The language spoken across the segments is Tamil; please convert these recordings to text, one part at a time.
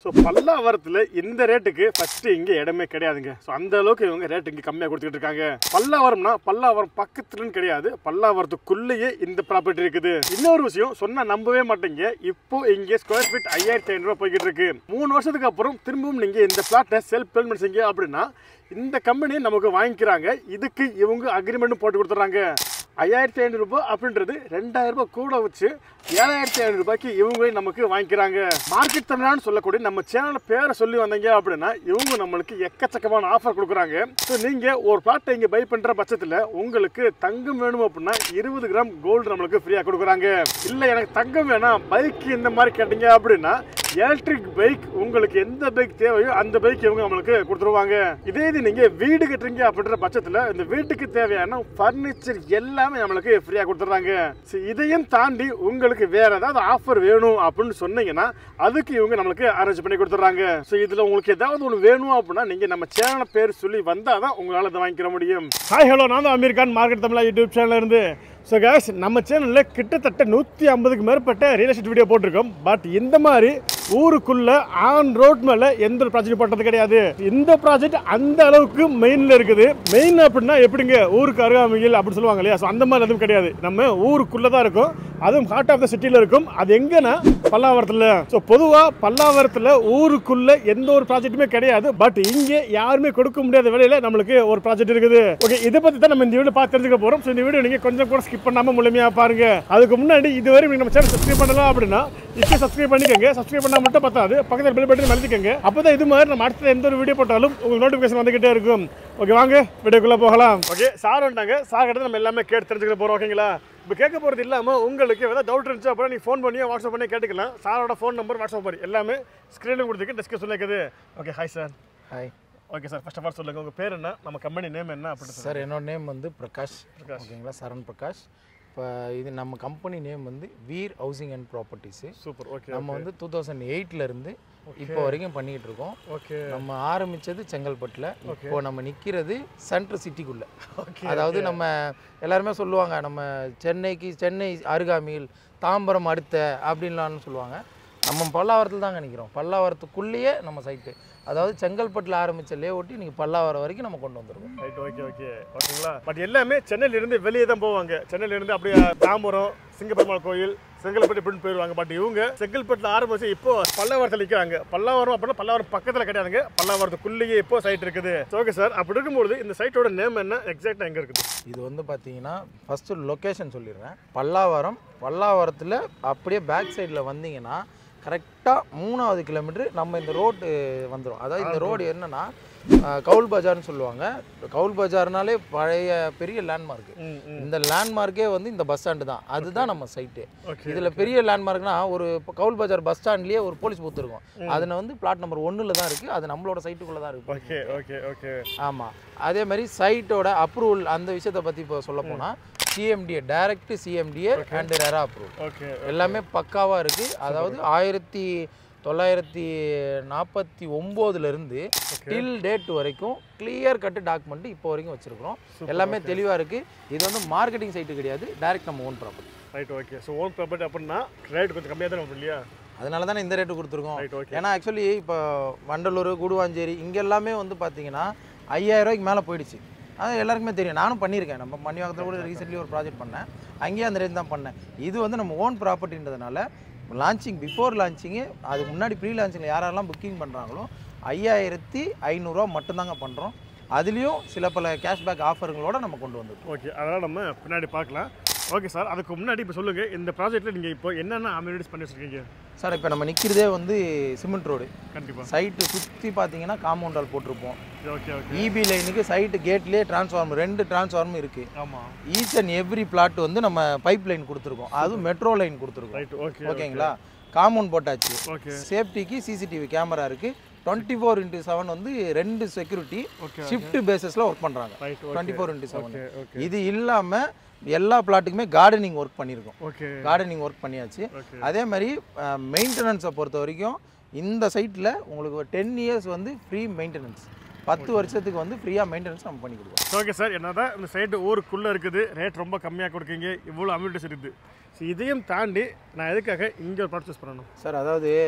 ஸோ பல்லாவரத்தில் இந்த ரேட்டுக்கு ஃபர்ஸ்ட் இங்கே இடமே கிடையாதுங்க ஸோ அந்த அளவுக்கு இவங்க ரேட் இங்கே கம்மியாக கொடுத்துக்கிட்டு இருக்காங்க பல்லாவரம்னா பல்லாவரம் பக்கத்துலன்னு கிடையாது பல்லாவரத்துக்குள்ளேயே இந்த ப்ராப்பர்ட்டி இருக்குது இன்னொரு விஷயம் சொன்னா நம்பவே மாட்டீங்க இப்போ இங்கே ஸ்கொயர் ஃபீட் ஐயாயிரத்தி ஐநூறுரூவா போய்கிட்டு இருக்கு மூணு வருஷத்துக்கு அப்புறம் திரும்பவும் நீங்கள் இந்த பிளாட்டை செல்ஃப் பேமெண்ட் செய்யுங்க அப்படின்னா இந்த கம்பெனி நமக்கு வாங்கிக்கிறாங்க இதுக்கு இவங்க அக்ரிமெண்ட்டும் போட்டு கொடுத்துட்றாங்க ஐயாயிரத்தி ஐநூறுரூபா அப்படின்றது ரெண்டாயிரம் ரூபாய் கூட வச்சு ஏழாயிரத்தி ஐநூறு ரூபாய்க்கு இவங்களே நமக்கு வாங்கிக்கிறாங்க மார்க்கெட் தமிழான்னு சொல்லக்கூடிய நம்ம சேனல் பேரை சொல்லி வந்தீங்க அப்படின்னா இவங்க நம்மளுக்கு எக்கச்சக்கமான ஆஃபர் கொடுக்குறாங்க ஸோ நீங்கள் ஒரு பிளாட்டை இங்கே பை பண்ணுற பட்சத்தில் உங்களுக்கு தங்கம் வேணும் அப்படின்னா இருபது கிராம் கோல்டு நம்மளுக்கு ஃப்ரீயாக கொடுக்குறாங்க இல்லை எனக்கு தங்கம் வேணாம் பைக் இந்த மாதிரி கேட்டீங்க அப்படின்னா எலக்ட்ரிக் பைக் உங்களுக்கு எந்த பைக் தேவையோ அந்த பைக் இவங்க நம்மளுக்கு கொடுத்துருவாங்க இதே இது நீங்க வீடு கட்டுறீங்க அப்படின்ற பட்சத்துல இந்த வீட்டுக்கு தேவையான ஃபர்னிச்சர் எல்லாமே நம்மளுக்கு ஃப்ரீயா கொடுத்துறாங்க So, இதையும் தாண்டி உங்களுக்கு வேற ஏதாவது ஆஃபர் வேணும் அப்படின்னு சொன்னீங்கன்னா அதுக்கு இவங்க நம்மளுக்கு அரேஞ்ச் பண்ணி கொடுத்துறாங்க ஸோ இதுல உங்களுக்கு ஏதாவது ஒன்று வேணும் அப்படின்னா நீங்க நம்ம சேனல் பேர் சொல்லி வந்தாதான் உங்களால இதை வாங்கிக்கிற முடியும் ஹாய் ஹலோ நான் தான் அமீர் கான் மார்க்கெட் தமிழா யூடியூப் சேனல்ல இருந்து ஸோ கேஸ் நம்ம சேனலில் கிட்டத்தட்ட நூற்றி ஐம்பதுக்கு மேற்பட்ட ரியல் எஸ்டேட் வீடியோ போட்டிருக்கோம் பட் இந்த மாதிரி ஊருக்குள்ள ஆன் ரோட் மேலே எந்த ஒரு ப்ராஜெக்ட் போட்டது கிடையாது இந்த ப்ராஜெக்ட் அந்த அளவுக்கு மெயினில் இருக்குது மெயின் அப்படின்னா எப்படிங்க ஊருக்கு அருகாமையில் அப்படின்னு சொல்லுவாங்க இல்லையா ஸோ அந்த மாதிரி எதுவும் கிடையாது நம்ம ஊருக்குள்ளே தான் இருக்கும் அதுவும் ஹார்ட் ஆஃப் த சிட்டியில் இருக்கும் அது எங்கன்னா பல்லாவரத்தில் ஸோ பொதுவாக பல்லாவரத்தில் ஊருக்குள்ள எந்த ஒரு ப்ராஜெக்ட்டுமே கிடையாது பட் இங்கே யாருமே கொடுக்க முடியாத வேலையில் நம்மளுக்கு ஒரு ப்ராஜெக்ட் இருக்குது ஓகே இதை பற்றி தான் நம்ம இந்த வீடியோ பார்த்து தெரிஞ்சுக்க போகிறோம் ஸோ இந்த வீடியோ நீங்கள் கொஞ்சம் கூட ஸ்கிப் பண்ணாமல் முழுமையாக பாருங்க அதுக்கு முன்னாடி இதுவரை நீங்கள் நம்ம சேனல் சப்ஸ்கிரைப் பண்ணலாம் அப்படின்னா இப்போ சப்ஸ்கிரைப் பண்ணிக்கோங்க சப்ஸ்கிரைப் பண்ணால் மட்டும் பத்தாது பக்கத்தில் பெல் பட்டன் மறந்துக்கோங்க அப்போ தான் இது மாதிரி நம்ம அடுத்த எந்த ஒரு வீடியோ போட்டாலும் உங்களுக்கு நோட்டிஃபிகேஷன் வந்துகிட்டே இருக்கும் ஓகே வாங்க வீடியோக்குள்ளே போகலாம் ஓகே சார் வந்துட்டாங்க சார் கிட்ட நம்ம எல்லாமே கேட்டு தெரிஞ்சுக்க போகிறோம் ஓகேங்களா இப்போ கேட்க போகிறது இல்லாமல் உங்களுக்கு ஏதாவது டவுட் இருந்துச்சு அப்படின்னா நீங்கள் ஃபோன் பண்ணியோ வாட்ஸ்அப் பண்ணி கேட்டுக்கலாம் சாரோட ஃபோன் நம்பர் வாட்ஸ்அப் பண்ணி எல்லாமே ஸ்க்ரீனில் கொடுத்துருக்கு டிஸ்கஸ் இருக்குது okay hi sir hi okay sir first of all சொல்லுங்கள் உங்கள் பேர் என்ன நம்ம கம்பெனி நேம் என்ன அப்படின்னு சார் என்னோட நேம் வந்து பிரகாஷ் ஓகேங்களா சரண் பிரகாஷ் இப்போ இது நம்ம கம்பெனி நேம் வந்து Veer housing and properties super okay நம்ம வந்து டூ தௌசண்ட் எயிட்லேருந்து இப்போ வரைக்கும் பண்ணிகிட்டு இருக்கோம் ஓகே நம்ம ஆரம்பித்தது செங்கல்பட்டில் இப்போ நம்ம நிற்கிறது சென்ட்ரல் சிட்டிக்குள்ளே அதாவது நம்ம எல்லாருமே சொல்லுவாங்க நம்ம சென்னைக்கு சென்னை அருகாமையில் தாம்பரம் அடுத்த அப்படின்லாம் சொல்லுவாங்க நம்ம பல்லாவரத்தில் தாங்க நிற்கிறோம் பல்லாவரத்துக்குள்ளேயே நம்ம சைட்டு அதாவது செங்கல்பட்டில் ஆரம்பித்த லே ஒட்டி நீங்கள் பல்லாவரம் வரைக்கும் நம்ம கொண்டு வந்திருக்கோம் ரைட் ஓகே ஓகே ஓகேங்களா பட் எல்லாமே சென்னையில இருந்து வெளியே தான் போவாங்க சென்னையில இருந்து அப்படியே தாம்பரம் சிங்கப்பெருமாள் கோயில் செங்கல்பட்டு இப்படின்னு போயிடுவாங்க பட் இவங்க செங்கல்பட்டில் ஆரம்பிச்சு இப்போ பல்லாவரத்தில் நிற்கிறாங்க பல்லாவரம் அப்படின்னா பல்லாவரம் பக்கத்தில் கிடையாதுங்க பல்லாவரத்துக்குள்ளேயே இப்போ சைட் இருக்குது ஓகே சார் அப்படி இருக்கும்போது இந்த சைட்டோட நேம் என்ன எக்ஸாக்டாக எங்கே இருக்குது இது வந்து பார்த்தீங்கன்னா ஃபஸ்ட்டு லொக்கேஷன் சொல்லிடுறேன் பல்லாவரம் பல்லாவரத்தில் அப்படியே பேக் சைடில் வந்தீங்கன்னா கரெக்டாக மூணாவது கிலோமீட்டர் நம்ம இந்த ரோடு வந்துடும் அதாவது இந்த ரோடு என்னன்னா அஹ், கவுல் பஜார்னு சொல்லுவாங்க கவுல் பஜார்னாலே பழைய பெரிய லேண்ட்மார்க் இந்த லேண்ட்மார்க்கே வந்து இந்த பஸ் ஸ்டாண்டு தான் அதுதான் நம்ம சைட்டு ஓகே இதில் பெரிய லேண்ட்மார்க்னா ஒரு இப்ப கவுல் பஜார் பஸ் ஸ்டாண்ட்லேயே ஒரு போலீஸ் பூத் இருக்கும் அதில் வந்து பிளாட் நம்பர் ஒன்றில் தான் இருக்குது அது நம்மளோட சைட்டுக்குள்ளே தான் இருக்குது ஓகே ஓகே ஓகே ஆமாம் அதே மாதிரி சைட்டோட அப்ரூவல் அந்த விஷயத்தை பற்றி இப்போ சொல்ல போனால் CMDA direct CMDA and RERA approval okay எல்லாமே பக்காவாக இருக்குது அதாவது ஆயிரத்தி தொள்ளாயிரத்தி நாற்பத்தி ஒம்போதுலேருந்து டில் டேட் வரைக்கும் கிளியர் கட்டு டாக்குமெண்ட் இப்போ வரைக்கும் வச்சுருக்கிறோம் எல்லாமே தெளிவாக இருக்குது இது வந்து மார்க்கெட்டிங் சைட்டு கிடையாது டைரக்ட் நம்ம own property right okay so own property அப்படின்னா ரேட் கொஞ்சம் கம்மியாக தான் வரும் இல்லையா அதனால தானே இந்த ரேட்டு கொடுத்துருக்கோம் ரைட் ஓகே ஏன்னா ஆக்சுவலி இப்போ வண்டலூர் கூடுவாஞ்சேரி இங்கே எல்லாமே வந்து பார்த்தீங்கன்னா ஐயாயிரம் ரூபாய்க்கு மேலே போயிடுச்சு அது எல்லாருக்குமே தெரியும் நானும் பண்ணியிருக்கேன் நம்ம மணிவாக்கத்தில் கூட ரீசெண்ட்லி ஒரு ப்ராஜெக்ட் பண்ணேன் அங்கேயே அந்த ரேட் தான் பண்ணேன் இது வந்து நம்ம ஓன் ப்ராப்பர்ட்டின்றதுனால லான்ச்சிங் பிஃபோர் லான்ச்சிங்கு அதுக்கு முன்னாடி ப்ரீ லான்ச்சிங்கில் யாரெல்லாம் புக்கிங் பண்ணுறாங்களோ ஐயாயிரத்தி ஐநூறுரூவா மட்டும்தாங்க பண்ணுறோம் அதுலேயும் சில பல கேஷ்பேக் ஆஃபருங்களோட நம்ம கொண்டு வந்திருக்கோம் ஓகே அதனால் நம்ம பின்னாடி பார்க்கலாம் ஓகே சார் அதுக்கு முன்னாடி இப்போ சொல்லுங்கள் இந்த ப்ராஜெக்ட்டில் நீங்கள் இப்போ என்னென்ன அம்யூனிட்டிஸ் பண்ணி வச்சுருக்கீங்க சார் இப்போ நம்ம நிற்கிறதே வந்து சிமெண்ட் ரோடு கண்டிப்பாக சைட்டு சுற்றி பார்த்தீங்கன்னா காம்பவுண்ட் வால் போட்டிருப்போம் ஓகே ஓகே இபி லைனுக்கு சைட்டு கேட்லேயே டிரான்ஸ்ஃபார்மர் ரெண்டு டிரான்ஸ்ஃபார்மர் இருக்குது ஆமாம் ஈச் அண்ட் எவ்ரி பிளாட் வந்து நம்ம பைப் லைன் கொடுத்துருக்கோம் அதுவும் மெட்ரோ லைன் கொடுத்துருக்கோம் ரைட் ஓகே ஓகேங்களா காம்பவுண்ட் போட்டாச்சு ஓகே சேஃப்டிக்கு சிசிடிவி கேமரா இருக்குது டுவெண்ட்டி ஃபோர் இன்ட்டு செவன் வந்து ரெண்டு செக்யூரிட்டி ஓகே ஷிஃப்ட் பேசிஸில் ஒர்க் பண்ணுறாங்க right twenty four into seven okay okay இது இல்லாமல் எல்லா பிளாட்டுக்குமே கார்டனிங் ஒர்க் பண்ணியிருக்கோம் ஓகே கார்டனிங் ஒர்க் பண்ணியாச்சு ஓகே அதே மாதிரி மெயின்டெனன்ஸை பொறுத்த வரைக்கும் இந்த சைட்டில் உங்களுக்கு ஒரு டென் இயர்ஸ் வந்து ஃப்ரீ மெயின்டெனன்ஸ் பத்து வருஷத்துக்கு வந்து ஃப்ரீயாக மெயின்டெனன்ஸ் நம்ம பண்ணி கொடுக்குறோம் ஓகே சார் என்னதான் இந்த சைடு ஊருக்குள்ளே இருக்குது ரேட் ரொம்ப கம்மியாக கொடுக்கீங்க இவ்வளோ அம்யூனிட்டிஸ் இருக்குது ஸோ இதையும் தாண்டி நான் எதுக்காக இங்கே ஒரு ப்ராடக்ட் சூஸ் பண்ணணும் சார் அதாவது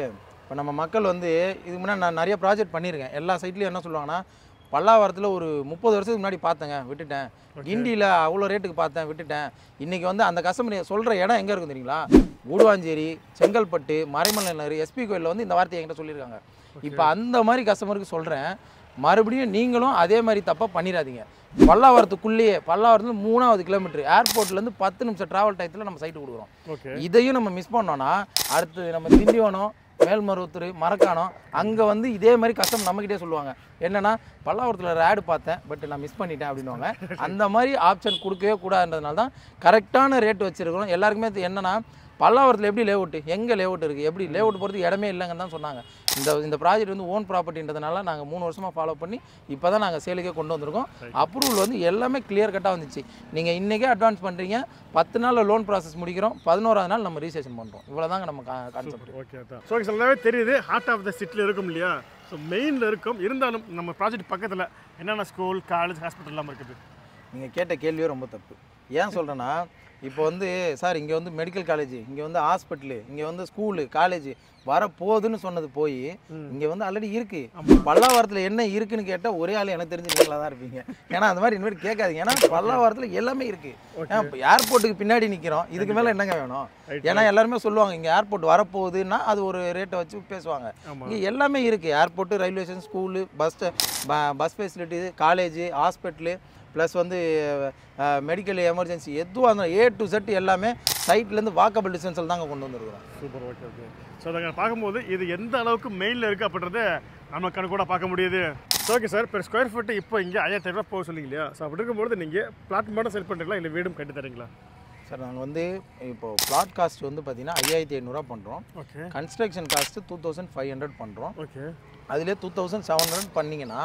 இப்போ நம்ம மக்கள் வந்து இதுக்கு முன்னாடி நான் நிறைய ப்ராஜெக்ட் பண்ணியிருக்கேன் எல்லா சைட்லையும் என்ன சொல்லுவாங்கன்னா பல்லாவரத்தில் ஒரு முப்பது வருஷத்துக்கு முன்னாடி பார்த்தேங்க விட்டுட்டேன் கிண்டியில் அவ்வளோ ரேட்டுக்கு பார்த்தேன் விட்டுட்டேன் இன்றைக்கி வந்து அந்த கஸ்டமர் சொல்கிற இடம் எங்கே இருக்கும் தெரியுங்களா கூடுவாஞ்சேரி செங்கல்பட்டு மறைமலைநகர் எஸ்பி கோயிலில் வந்து இந்த வார்த்தையை என்கிட்ட சொல்லியிருக்காங்க இப்போ அந்த மாதிரி கஸ்டமருக்கு சொல்கிறேன் மறுபடியும் நீங்களும் அதே மாதிரி தப்பாக பண்ணிடாதீங்க பல்லாவரத்துக்குள்ளேயே பல்லாவரத்துல மூணாவது கிலோமீட்டர் ஏர்போர்ட்லேருந்து பத்து நிமிஷம் ட்ராவல் டயத்தில் நம்ம சைட்டு கொடுக்குறோம் ஓகே இதையும் நம்ம மிஸ் பண்ணோம்னா அடுத்து நம்ம திண்டிவனம் மேல்மருவத்தூர் மரக்காணம் அங்கே வந்து இதே மாதிரி கஷ்டம் நம்மக்கிட்டே சொல்லுவாங்க என்னன்னா பல்லாவரத்தில் ஒரு ஆடு பார்த்தேன் பட் நான் மிஸ் பண்ணிட்டேன் அப்படின்னுவாங்க அந்த மாதிரி ஆப்ஷன் கொடுக்கவே கூடாதுன்றதுனால தான் கரெக்டான ரேட் வச்சிருக்கிறோம் எல்லாருக்குமே இது என்னன்னா பல்லாவரத்தில் எப்படி லேஅவுட் எங்கே லேஅவுட் இருக்குது எப்படி லேஅவுட் போகிறதுக்கு இடமே இல்லைங்கன்னு தான் சொன்னாங்க இந்த இந்த ப்ராஜெக்ட் வந்து ஓன் ப்ராப்பர்ட்டின்றதுனால நாங்கள் மூணு வருஷமாக ஃபாலோ பண்ணி இப்போ தான் நாங்கள் சேலுக்கே கொண்டு வந்திருக்கோம் அப்ரூவல் வந்து எல்லாமே கிளியர் கட்டாக வந்துச்சு நீங்கள் இன்றைக்கே அட்வான்ஸ் பண்ணுறீங்க பத்து நாளில் லோன் ப்ராசஸ் முடிக்கிறோம் பதினோராவது நாள் நம்ம ரிஜிஸ்ட்ரேஷன் பண்ணுறோம் இவ்வளோதாங்க நம்ம கான்செப்ட் ஓகே தான் ஸோ நல்லாவே தெரியுது ஹார்ட் ஆஃப் த சிட்டியில் இருக்கும் இல்லையா ஸோ மெயினில் இருக்கும் இருந்தாலும் நம்ம ப்ராஜெக்ட் பக்கத்தில் என்னென்ன ஸ்கூல் காலேஜ் ஹாஸ்பிட்டல் எல்லாம் இருக்குது நீங்கள் கேட்ட கேள்வியே ரொம்ப தப்பு ஏன் சொல்கிறேன்னா இப்போ வந்து சார் இங்கே வந்து மெடிக்கல் காலேஜ் இங்கே வந்து ஹாஸ்பிட்டலு இங்கே வந்து ஸ்கூலு காலேஜ் வரப்போகுதுன்னு சொன்னது போய் இங்கே வந்து ஆல்ரெடி இருக்கு பல்லாவரத்தில் என்ன இருக்குன்னு கேட்டால் ஒரே ஆள் எனக்கு தெரிஞ்சு நீங்களாக தான் இருப்பீங்க ஏன்னா அந்த மாதிரி இனிமேல் கேட்காதீங்க ஏன்னா பல்லாவரத்தில் எல்லாமே இருக்கு ஏர்போர்ட்டுக்கு பின்னாடி நிற்கிறோம் இதுக்கு மேலே என்னங்க வேணும் ஏன்னா எல்லாருமே சொல்லுவாங்க இங்கே ஏர்போர்ட் வரப்போகுதுன்னா அது ஒரு ரேட்டை வச்சு பேசுவாங்க ஆமாம் இங்கே எல்லாமே இருக்குது airport railway station school bus bus facility college hospital plus வந்து மெடிக்கல் எமர்ஜென்சி எதுவாக இருந்தாலும் ஏ டு செட் எல்லாமே சைட்லேருந்து வாக்கபிள் டிஸ்டன்ஸில் தாங்க கொண்டு வந்துருக்குறோம் சூப்பர் ஓகே ஓகே ஸோ அதை பார்க்கும்போது இது எந்த அளவுக்கு மெயினில் இருக்குது அப்படின்றத நம்ம கணக்கு கூட பார்க்க முடியுது ஓகே சார் இப்போ ஸ்கொயர் ஃபீட்டு இப்போ இங்கே ஐயாயிரத்தி ரூபா போக சொன்னீங்க இல்லையா ஸோ அப்படி இருக்கும்போது நீங்கள் பிளாட் மட்டும் செல் பண்ணுறீங்களா இல்லை வீடும் கட்டி தரீங்களா சார் நாங்கள் வந்து இப்போ பிளாட் காஸ்ட் வந்து பார்த்தீங்கன்னா ஐயாயிரத்தி ஐநூறுரூவா பண்ணுறோம் okay construction cost two thousand five hundred பண்ணுறோம் ஓகே அதிலே டூ தௌசண்ட் செவன் ஹண்ட்ரட் பண்ணிங்கன்னா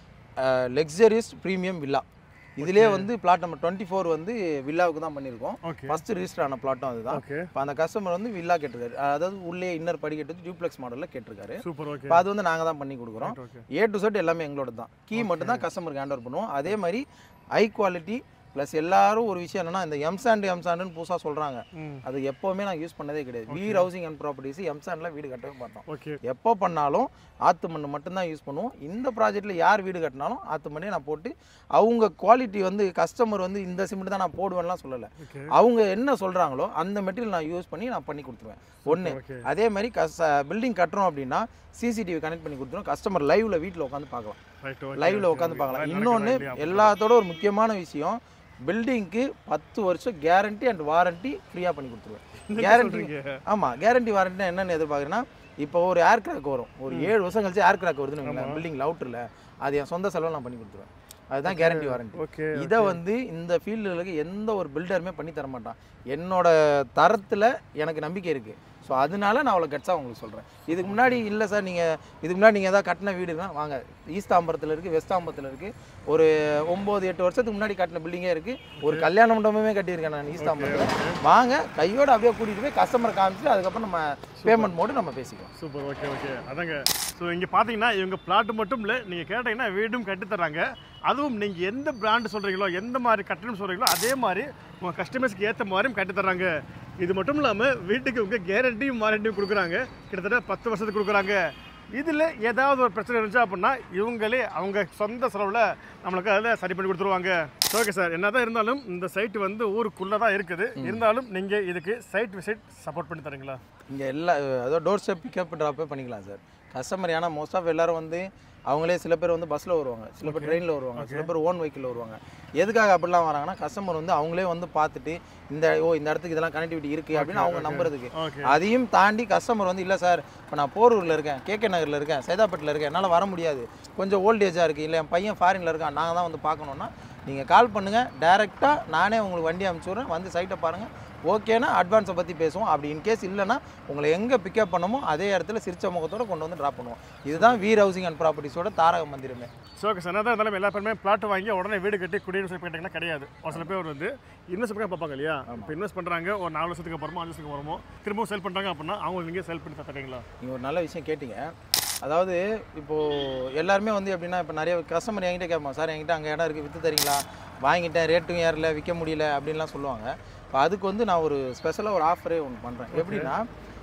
லக்ஸரியஸ் ப்ரீமியம் வில்லா இதிலே வந்து பிளாட் நம்பர் டுவெண்ட்டி ஃபோர் வந்து வில்லாவுக்கு தான் பண்ணியிருக்கோம் ஓகே ஃபஸ்ட்டு ரிஜிஸ்டர் ஆன பிளாட்டும் அதுதான் ஓகே இப்போ அந்த கஸ்டமர் வந்து வில்லா கேட்டிருக்காரு அதாவது உள்ளே இன்னர் படிக்கட்டு டியூப்ளெக்ஸ் மாடலில் கேட்டிருக்காரு சூப்பர் ஓகே இப்போ அது வந்து நாங்கள் தான் பண்ணி கொடுக்குறோம் ஓகே ஏ டு செட் எல்லாமே எங்களோட தான் கீ மட்டும் தான் கஸ்டமருக்கு ஹேண்ட் ஓவர் பண்ணுவோம் அதே மாதிரி ஹை குவாலிட்டி ப்ளஸ் எல்லாரும் ஒரு விஷயம் என்னன்னா இந்த எம்சாண்டு எம்சாண்டுன்னு புதுசாக சொல்கிறாங்க ம் அது எப்போவுமே நாங்கள் யூஸ் பண்ணதே கிடையாது வீர் ஹவுசிங் அண்ட் ப்ராப்பர்ட்டிஸ் எம்சாண்டில் வீடு கட்டவே மாட்டோம் ஓகே எப்போ பண்ணாலும் ஆற்று மண் மட்டும்தான் யூஸ் பண்ணுவோம் இந்த ப்ராஜெக்ட்டில் யார் வீடு கட்டினாலும் ஆற்று மண்ணே நான் போட்டு அவங்க குவாலிட்டி வந்து கஸ்டமர் வந்து இந்த சிமெண்ட் தான் நான் போடுவேன்லாம் சொல்லலை ஓகே அவங்க என்ன சொல்கிறாங்களோ அந்த மெட்டீரியல் நான் யூஸ் பண்ணி நான் பண்ணி கொடுத்துருவேன் ஒன்று ஓகே அதே மாதிரி கஸ் பில்டிங் கட்டுறோம் அப்படின்னா சிசிடிவி கனெக்ட் பண்ணி கொடுத்துருவோம் கஸ்டமர் லைவ்ல வீட்டில் உட்காந்து பார்க்கலாம் ரைட் ஓகே லைவ்ல உட்காந்து பார்க்கலாம் இன்னொன்று எல்லாத்தோட ஒரு முக்கியமான விஷயம் பில்டிங்க்கு பத்து வருஷம் கேரண்டி அண்ட் வாரண்டி ஃப்ரீயாக பண்ணி கொடுத்துருவேன் கேரண்டி ஆமாம் கேரண்டி வாரண்டி என்னென்னு எதிர்பார்க்குறேன்னா இப்போ ஒரு ஏர் கிராக் வரும் ஒரு ஏழு வருஷம் கழிச்சு ஏர் கிராக் வருதுன்னு வைங்களேன் பில்டிங் அவுட்டரில் அது என் சொந்த செலவில் நான் பண்ணி கொடுத்துருவேன் அதுதான் கேரண்டி வாரண்டி ஓகே இதை வந்து இந்த ஃபீல்டில் இருக்க எந்த ஒரு பில்டருமே பண்ணி தர மாட்டான் என்னோட தரத்தில் எனக்கு நம்பிக்கை இருக்குது ஸோ அதனால நான் அவ்வளோ கட்ஸாக உங்களுக்கு சொல்கிறேன் இதுக்கு முன்னாடி இல்லை சார் நீங்கள் இதுக்கு முன்னாடி நீங்கள் ஏதாவது கட்டின வீடுனா வாங்க ஈஸ்ட் ஆம்பரத்தில் இருக்குது வெஸ்ட் ஆம்பரத்தில் இருக்குது ஒரு ஒம்பது எட்டு வருஷத்துக்கு முன்னாடி கட்டின பில்டிங்கே இருக்குது ஒரு கல்யாண மண்டபமே கட்டியிருக்கேன் நான் ஈஸ்ட் ஆம்பரத்தில் வாங்க கையோட அப்படியே கூட்டிகிட்டு போய் கஸ்டமர் காமிச்சிட்டு அதுக்கப்புறம் நம்ம பேமெண்ட் மோடு நம்ம பேசிக்கலாம் சூப்பர் ஓகே ஓகே அதாங்க ஸோ இங்கே பார்த்தீங்கன்னா இவங்க பிளாட் மட்டும் இல்லை நீங்கள் கேட்டிங்கன்னா வீடும் கட்டி தர்றாங்க அதுவும் நீங்கள் எந்த பிராண்டு சொல்கிறீங்களோ எந்த மாதிரி கட்டணும் சொல்கிறீங்களோ அதே மாதிரி உங்கள் கஸ்டமர்ஸ்க்கு ஏற்ற மாதிரியும் கட்டி தர்றாங்க இது மட்டும் இல்லாமல் வீட்டுக்கு இவங்க கேரண்டியும் வாரண்டியும் கொடுக்குறாங்க கிட்டத்தட்ட பத்து வருஷத்துக்கு கொடுக்குறாங்க இதில் ஏதாவது ஒரு பிரச்சனை இருந்துச்சு அப்படின்னா இவங்களே அவங்க சொந்த செலவில் நம்மளுக்கு அதில் சரி பண்ணி கொடுத்துருவாங்க ஓகே சார் என்னதான் இருந்தாலும் இந்த சைட் வந்து ஊருக்குள்ளே தான் இருக்குது இருந்தாலும் நீங்கள் இதுக்கு சைட் விசிட் சப்போர்ட் பண்ணி தரீங்களா இங்கே எல்லா அதாவது டோர் ஸ்டெப் பிக்கப் ட்ராப்பே பண்ணிக்கலாம் சார் கஸ்டமர் ஏன்னா மோஸ்ட் ஆஃப் எல்லாரும் வந்து அவங்களே சில பேர் வந்து பஸ்ஸில் வருவாங்க சில பேர் ட்ரெயினில் வருவாங்க சில பேர் ஓன் வெஹிக்கிளில் வருவாங்க எதுக்காக அப்படிலாம் வராங்கன்னா கஸ்டமர் வந்து அவங்களே வந்து பார்த்துட்டு இந்த ஓ இந்த இடத்துக்கு இதெல்லாம் கனெக்டிவிட்டி இருக்குது அப்படின்னு அவங்க நம்புறதுக்கு ஓகே அதையும் தாண்டி கஸ்டமர் வந்து இல்லை சார் இப்போ நான் போரூரில் இருக்கேன் கேகே நகரில் இருக்கேன் சைதாப்பேட்டில் இருக்கேன் என்னால் வர முடியாது கொஞ்சம் ஓல்டேஜாக இருக்குது இல்லை என் பையன் ஃபாரினில் இருக்கான் நாங்கள் தான் வந்து பார்க்கணுன்னா நீங்கள் கால் பண்ணுங்கள் டேரெக்டாக நானே உங்களுக்கு வண்டி அனுப்பிச்சுட்றேன் வந்து சைட்டை பாருங்கள் ஓகேனா அட்வான்ஸை பற்றி பேசுவோம் அப்படி இன்கேஸ் இல்லைன்னா உங்களை எங்கே பிக்கப் பண்ணமோ அதே இடத்துல சிரிச்ச முகத்தோட கொண்டு வந்து ட்ராப் பண்ணுவோம் இதுதான் வீர் ஹவுசிங் அண்ட் ப்ராப்பர்ட்டிஸோட தாரக மந்திரமே ஸோ ஓகே சார் என்னதான் இருந்தாலும் எல்லா பேருமே பிளாட் வாங்கி உடனே வீடு கட்டி குடியிருப்பு சொல்லி கேட்டிங்கன்னா கிடையாது ஒரு சில பேர் வந்து இன்வெஸ்ட் பண்ணி பார்ப்பாங்க இல்லையா இப்போ இன்வெஸ்ட் பண்ணுறாங்க ஒரு நாலு வருஷத்துக்கு அப்புறமா அஞ்சு வருஷத்துக்கு அப்புறமோ திரும்பவும் செல் பண்ணுறாங்க அப்படின்னா அவங்க நீங்கள் செல் பண்ணி தரீங்களா நீங்கள் ஒரு நல்ல விஷயம் கேட்டீங்க அதாவது இப்போது எல்லாருமே வந்து எப்படின்னா இப்போ நிறைய கஸ்டமர் என்கிட்ட கேட்பாங்க சார் என்கிட்ட அங்கே இடம் இருக்குது விற்று தரீங்களா வாங்கிட்டேன் ரேட்டும் ஏறல விற்க முடியல அப்படின்லாம் சொல்லுவாங்க இப்போ அதுக்கு வந்து நான் ஒரு ஸ்பெஷலாக ஒரு ஆஃபரே ஒன்று பண்ணுறேன் எப்படின்னா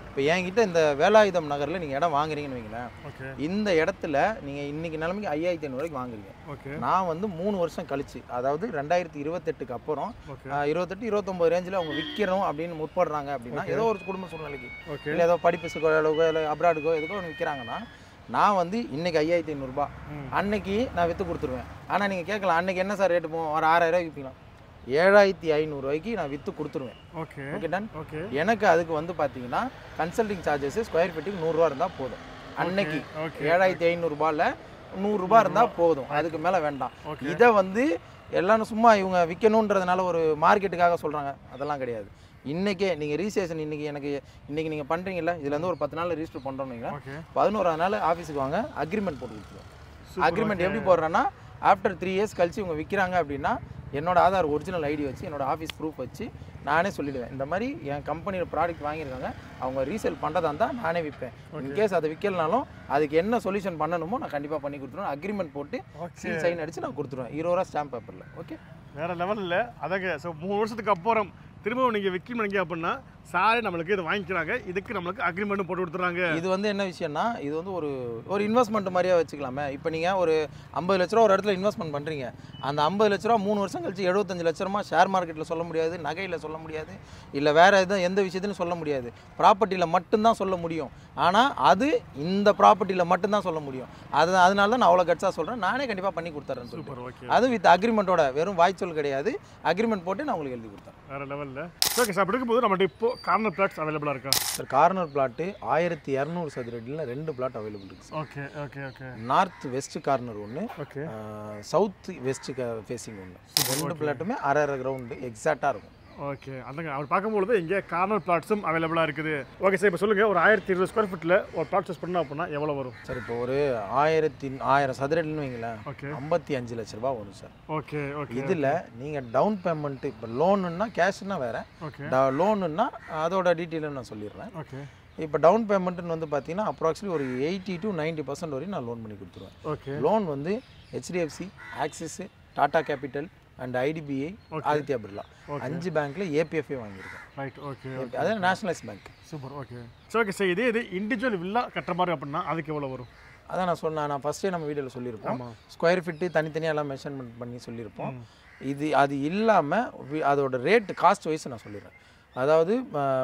இப்போ என்கிட்ட இந்த வேலாயுதம் நகரில் நீங்கள் இடம் வாங்குறீங்கன்னு வைங்களேன் ஓகே இந்த இடத்துல நீங்கள் இன்னைக்கு நிலைமைக்கு ஐயாயிரத்தி ஐநூறுவாய்க்கு வாங்குறீங்க ஓகே நான் வந்து மூணு வருஷம் கழிச்சு அதாவது ரெண்டாயிரத்தி இருபத்தெட்டுக்கு அப்புறம் ஓகே ஆஹ், இருபத்தெட்டு இருபத்தொம்பது ரேஞ்சில் அவங்க விற்கிறோம் அப்படின்னு முற்படுறாங்க அப்படின்னா ஏதோ ஒரு குடும்ப சூழ்நிலைக்கு ஓகே இல்லை ஏதோ படிப்பு அளவுக்கோ இல்லை அப்ராடுக்கோ எதுக்கோ ஒன்று விற்கிறாங்கன்னா நான் வந்து இன்னைக்கு ஐயாயிரத்தி ஐநூறுரூபா ம். அன்னைக்கு நான் விற்று கொடுத்துருவேன் ஆனால் நீங்கள் கேட்கலாம் அன்னைக்கு என்ன சார் ரேட்டு போவோம் ஒரு ஆறாயிரம் விற்பீங்களா ஏழாயிரத்தி ஐநூறுரூவாய்க்கு நான் விற்று கொடுத்துருவேன் ஓகே ஓகே டன் ஓகே எனக்கு அதுக்கு வந்து பார்த்தீங்கன்னா கன்சல்டிங் சார்ஜஸ் ஸ்கொயர் ஃபீட்டுக்கு நூறுரூவா இருந்தால் போதும் அன்னைக்கு ஓகே ஏழாயிரத்தி ஐநூறுரூபாவில் நூறுரூபா இருந்தால் போதும் அதுக்கு மேலே வேண்டாம் ஓகே இதை வந்து எல்லாரும் சும்மா இவங்க விற்கணுன்றதுனால ஒரு மார்க்கெட்டுக்காக சொல்கிறாங்க அதெல்லாம் கிடையாது இன்றைக்கே நீங்கள் ரீசேஷன் இன்றைக்கி எனக்கு இன்றைக்கி நீங்கள் பண்ணுறீங்கல்ல இதுல இருந்து ஒரு பத்து நாள் ரிஜிஸ்டர் பண்ணுறோன்னீங்கன்னா ஓகே பதினோராவது நாள் ஆஃபீஸுக்கு வாங்க அக்ரிமெண்ட் போட்டு கொடுத்துருவோம் Super, அக்ரிமெண்ட் எப்படி போடுறேன்னா ஆஃப்டர் த்ரீ இயர்ஸ் கழிச்சு இவங்க விற்கிறாங்க அப்படின்னா என்னோட ஆதார் ஒரிஜினல் ஐடி வச்சு என்னோட ஆஃபீஸ் ப்ரூஃப் வச்சு நானே சொல்லிடுவேன் இந்த மாதிரி என் கம்பெனியில் ப்ராடக்ட் வாங்கியிருக்காங்க அவங்க ரீசேல் பண்ணுறதா இருந்தால் நானே விற்பேன் இன்கேஸ் அதை விற்கலனாலும் அதுக்கு என்ன சொல்யூஷன் பண்ணணுமோ நான் கண்டிப்பாக பண்ணி கொடுத்துருவேன் அக்ரிமெண்ட் போட்டு ஓகே சீல் சைன் அடிச்சு நான் கொடுத்துருவேன் இருபது ரூபா ஸ்டாம்ப் பேப்பரில் ஓகே வேற லெவலில் அதாங்க ஸோ மூணு வருஷத்துக்கு அப்புறம் திரும்பவும் நீங்கள் விற்கணும் அப்படின்னா சாரே நம்மளுக்கு இதை வாங்கிக்கிறாங்க இதுக்கு நம்மளுக்கு அக்ரிமெண்ட்டும் போட்டு கொடுத்துறாங்க இது வந்து என்ன விஷயம்னா இது வந்து ஒரு ஒரு இன்வெஸ்ட்மெண்ட் மாதிரியே வச்சுக்கலாமே இப்போ நீங்கள் ஒரு ஐம்பது லட்ச ரூபா ஒரு இடத்துல இன்வெஸ்ட்மெண்ட் பண்ணுறீங்க அந்த ஐம்பது லட்ச ரூபா மூணு வருஷம் கழிச்சு எழுபத்தஞ்சு லட்ச ரூபா ஷேர் மார்க்கெட்டில் சொல்ல முடியாது நகையில் சொல்ல முடியாது இல்லை வேறு எதுவும் எந்த விஷயத்துலையும் சொல்ல முடியாது ப்ராப்பர்ட்டியில் மட்டும்தான் சொல்ல முடியும் ஆனால் அது இந்த ப்ராப்பர்ட்டியில் மட்டும்தான் சொல்ல முடியும் அது அதனால தான் நான் அவ்வளோ கட்ஸாக சொல்கிறேன் நானே கண்டிப்பாக பண்ணி கொடுத்துறேன்னு சொல்லிட்டு சூப்பர் ஓகே அது வித் அக்ரிமெண்ட்டோட வெறும் வாய்ச்சொல் கிடையாது அக்ரிமெண்ட் போட்டு நான் உங்களுக்கு எழுதி கொடுத்தேன் வேற லெவலில் ஓகே சார் அப்படி இருக்கும்போது நம்மகிட்ட இப்போ கார்னர் பிளாட்ஸ் அவைலபிளாக இருக்கா சார் கார்னர் பிளாட்டு ஆயிரத்தி இரநூறு சதுரடியில் ரெண்டு பிளாட் அவைலபிள் இருக்குது sir okay okay okay north west corner ஒன்று ஓகே சவுத் வெஸ்ட் ஃபேஸிங் ஒன்று ரெண்டு பிளாட்டுமே அரை அரை கிரவுண்டு எக்ஸாக்டாக இருக்கும் ஓகே அந்தங்க அவர் பார்க்கும்பொழுது இங்கே கார்னர் பிளாட்ஸும் அவைலபிளாக இருக்குது ஓகே சார் இப்போ சொல்லுங்கள் ஒரு ஆயிரத்தி இருபது ஸ்கொயர் ஃபீட்டில் ஒரு பிளாட் சூஸ் பண்ணோம் அப்படின்னா எவ்வளோ வரும் சார் இப்போ ஒரு ஆயிரத்தி ஆயிரம் சதுரடின்னு வைங்களேன் ஓகே ஐம்பத்தி அஞ்சு லட்ச ரூபா வரும் சார் ஓகே ஓகே இதில் நீங்கள் டவுன் பேமெண்ட்டு இப்போ லோனுன்னா கேஷ்னா வேறு ஓகே லோனுன்னா அதோட டீட்டெயிலும் நான் சொல்லிடுறேன் ஓகே இப்போ டவுன் பேமெண்ட்டுன்னு வந்து பார்த்தீங்கன்னா அப்ராக்சிமேட்லி ஒரு எயிட்டி டு 90% பர்சன்ட் வரையும் நான் லோன் பண்ணி கொடுத்துருவேன் ஓகே லோன் வந்து HDFC Axis Tata capital and IDBI Aditya Birla அஞ்சு பேங்க்ல ஏபிஎஃப்ஏ வாங்கியிருக்கேன் ரைட் ஓகே அதே நேஷனலைஸ் பேங்க் சூப்பர் ஓகே சரி ஓகே சார் இதே இது இண்டிவிஜுவல் வில்லா கட்டுற மாதிரி அப்படின்னா அதுக்கு எவ்வளோ வரும் அதான் நான் சொன்னேன் நான் ஃபஸ்ட்டே நம்ம வீடியோவில் சொல்லியிருப்போம் ஸ்கொயர் ஃபீட்டு தனித்தனியாக எல்லாம் மெஷர்மெண்ட் பண்ணி சொல்லியிருப்போம் இது அது இல்லாமல் அதோட ரேட் காஸ்ட் வைஸ் நான் சொல்லிடுறேன் அதாவது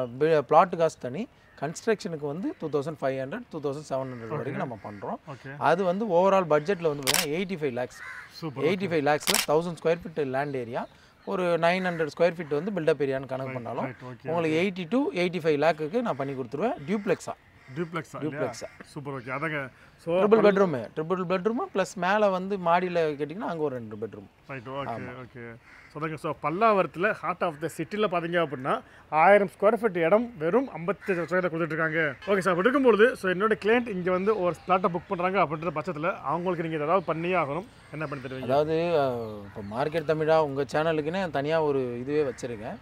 பிளாட் காஸ்ட் தனி கன்ஸ்ட்ரக்ஷனுக்கு வந்து two thousand five hundred two thousand seven hundred வரைக்கும் நம்ம பண்ணுறோம் ஓகே அது வந்து ஓவரால் பட்ஜெட்டில் வந்து பார்த்தீங்கன்னா eighty five lakhs super eighty five லேக்ஸில் thousand square feet land area ஒரு நைன் ஹண்ட்ரட் ஸ்கொயர் ஃபீட் வந்து பில்டப் ஏரியான்னு கணக்கு பண்ணாலும் ரைட் ஓகே உங்களுக்கு எயிட்டி டு எயிட்டி ஃபைவ் லேக்குக்கு நான் பண்ணி கொடுத்துருவேன் டியூப்ளெக்ஸா டியூப்ளெக்ஸா டியூப்ளெக்ஸா சூப்பர் ஓகே அதாங்க so triple bedroom triple bedroom plus மேலே வந்து மாடியில் கேட்டிங்கன்னா அங்கே ஒரு ரெண்டு பெட்ரூம் ரைட் ஓகே ஓகே சொல்லுங்க ஸோ பல்லாவரத்தில் ஹார்ட் ஆஃப் த சிட்டியில் பார்த்தீங்க அப்படின்னா ஆயிரம் ஸ்கொயர் ஃபீட் இடம் வெறும் ஐம்பத்தி ஸ்கொயர் கொடுத்துட்ருக்காங்க ஓகே சார் அப்படி இருக்கும்பொழுது ஸோ என்னோட கிளைண்ட் இங்கே வந்து ஒரு ஸ்பிளாட்டை புக் பண்ணுறாங்க அப்படின்ற பட்சத்தில் அவங்களுக்கு நீங்கள் ஏதாவது பண்ணியே ஆகணும் என்ன பண்ணி தருவீங்க அதாவது அஹ், இப்போ மார்க்கெட் தமிழா உங்கள் சேனலுக்குன்னு தனியாக ஒரு இதுவே வச்சுருக்கேன்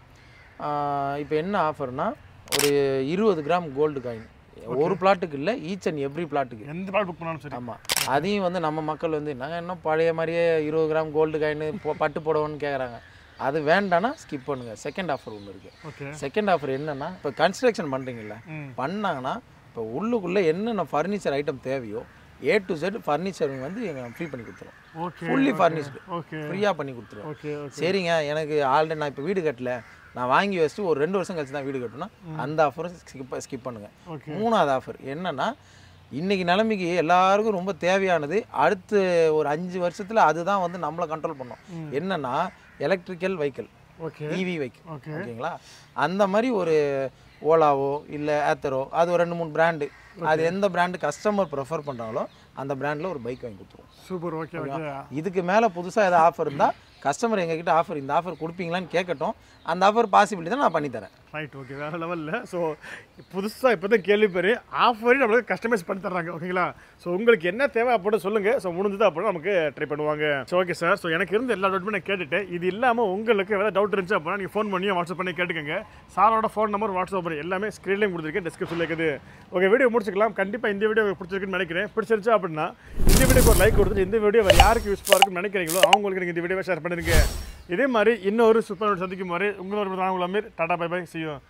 இப்போ என்ன ஆஃபர்னா ஒரு இருபது கிராம் கோல்டு காயின் ஒரு பிளாட்டுக்கு இல்லை ஈச் அண்ட் எவ்ரி பிளாட்டுக்கு எந்த பால் புக் பண்ணாலும் சரி ஆமாம் அதையும் வந்து நம்ம மக்கள் வந்து நாங்கள் இன்னும் பழைய மாதிரியே இருபது கிராம் கோல்டு காயின் பட்டு புடவைன்னு கேட்குறாங்க அது வேண்டாம்னா ஸ்கிப் பண்ணுங்கள் செகண்ட் ஆஃபர் ஒன்று இருக்குது ஓகே செகண்ட் ஆஃபர் என்னன்னா இப்போ கன்ஸ்ட்ரக்ஷன் பண்ணுறீங்கல்ல ம் பண்ணாங்கன்னா இப்போ உள்ளுக்குள்ளே என்னென்ன ஃபர்னிச்சர் ஐட்டம் தேவையோ ஏ டு செட் ஃபர்னிச்சர் வந்து ஃப்ரீ பண்ணி கொடுத்துருவோம் ஓகே ஃபுல்லி ஃபர்னிஷ்டு ஓகே ஃப்ரீயாக பண்ணி கொடுத்துருவோம் ஓகே ஓகே சரிங்க எனக்கு ஆல்ரெடி நான் இப்போ வீடு கட்டல நான் வாங்கி வச்சுட்டு ஒரு ரெண்டு வருஷம் கழிச்சு தான் வீடு கட்டணும் அந்த ஆஃபரும் ஸ்கிப் ஸ்கிப் பண்ணுங்க ஓகே மூணாவது ஆஃபர் என்னன்னா இன்னைக்கு நிலைமைக்கு எல்லாருக்கும் ரொம்ப தேவையானது அடுத்து ஒரு அஞ்சு வருஷத்துல அதுதான் வந்து நம்மளை கண்ட்ரோல் பண்ணும் என்னன்னா electrical vehicle okay EV vehicle okay ஓகேங்களா அந்த மாதிரி ஒரு ஓலாவோ இல்லை ஏத்தரோ அது ஒரு ரெண்டு மூணு பிராண்டு அது எந்த பிராண்டு கஸ்டமர் ப்ரிஃபர் பண்ணுறாங்களோ அந்த பிராண்டில் ஒரு பைக் வாங்கி கொடுத்துருவோம் சூப்பர் ஓகே ஓகே இதுக்கு மேலே புதுசாக ஏதாவது ஆஃபர் இருந்தால் கஸ்டமர் எங்ககிட்ட ஆஃபர் இந்த ஆஃபர் கொடுப்பீங்களான்னு கேட்கட்டும் அந்த ஆஃபர் பாசிபிலிட்டி தான் நான் பண்ணித்தரேன் ரைட் ஓகே வேறு லெவலில் ஸோ புதுசாக இப்போ தான் கேள்விப்பேர் ஆஃபரே நம்மளுக்கு கஸ்டமைஸ் பண்ணி தர்றாங்க ஓகேங்களா ஸோ உங்களுக்கு என்ன தேவை அப்படின்னு சொல்லுங்கள் ஸோ முடிஞ்சது அப்படின்னு நமக்கு ட்ரை பண்ணுவாங்க ஸோ ஓகே சார் ஸோ எனக்கு இருந்த எல்லா டவுட்டுமே நான் கேட்டுட்டேன் இது இல்லாமல் உங்களுக்கு ஏதாவது டவுட் இருந்துச்சு அப்படின்னா நீங்கள் ஃபோன் பண்ணி வாட்ஸ்அப் பண்ணி கேட்டுக்கோங்க சாரோட ஃபோன் நம்பர் வாட்ஸ்அப் நம்பர் எல்லாமே ஸ்க்ரீன்லேயும் கொடுத்துருக்கேன் டிஸ்கிரிப்ஷனில் இருக்குது ஓகே வீடியோ முடிச்சுக்கலாம் கண்டிப்பாக இந்த வீடியோ உங்களுக்கு பிடிச்சிருக்குன்னு நினைக்கிறேன் பிடிச்சிருச்சு அப்படின்னா இந்த வீடியோக்கு ஒரு லைக் கொடுத்துட்டு இந்த வீடியோ வேறு யாருக்கு யூஸ்ஃபுல்லாக இருக்குன்னு நினைக்கிறீங்களோ அவங்களுக்கு நீங்கள் இந்த வீடியோவை ஷேர் பண்ணிருங்க இதே மாதிரி இன்னொரு சூப்பர் சந்திக்கும் மாதிரி உங்களோட நான் உங்களை டாடா பை பை செய்யும்